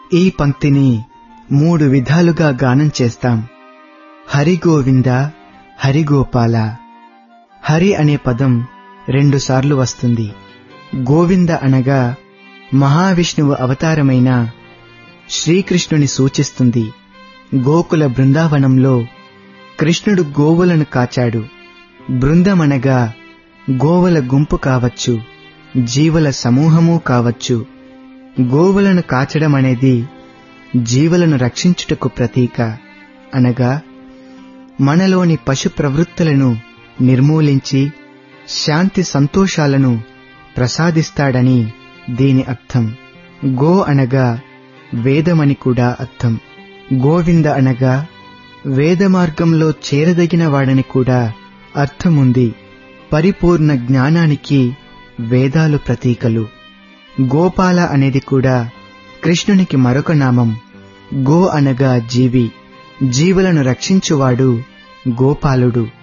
ఈ పంక్తిని మూడు విధాలుగా గానం చేస్తాం హరి గోవింద హరి గోపాల హరి అనే పదం రెండుసార్లు వస్తుంది గోవింద అనగా మహావిష్ణువు అవతారమైన శ్రీకృష్ణుని సూచిస్తుంది గోకుల బృందావనంలో కృష్ణుడు గోవులను కాచాడు బృందమనగా గోవుల గుంపు కావచ్చు జీవుల సమూహము కావచ్చు గోవులను కాచడం అనేది జీవులను రక్షించుటకు ప్రతీక అనగా మనలోని పశు ప్రవృత్తులను నిర్మూలించి శాంతి సంతోషాలను ప్రసాదిస్తాడని దీని అర్థం గో అనగా వేదమని కూడా అర్థం గోవింద అనగా వేద మార్గంలో చేరదగిన వాడని కూడా అర్థముంది పరిపూర్ణ జ్ఞానానికి వేదాలు ప్రతీకలు గోపాల అనేది కూడా కృష్ణునికి మరొక నామం గో అనగా జీవి జీవులను రక్షించువాడు గోపాలుడు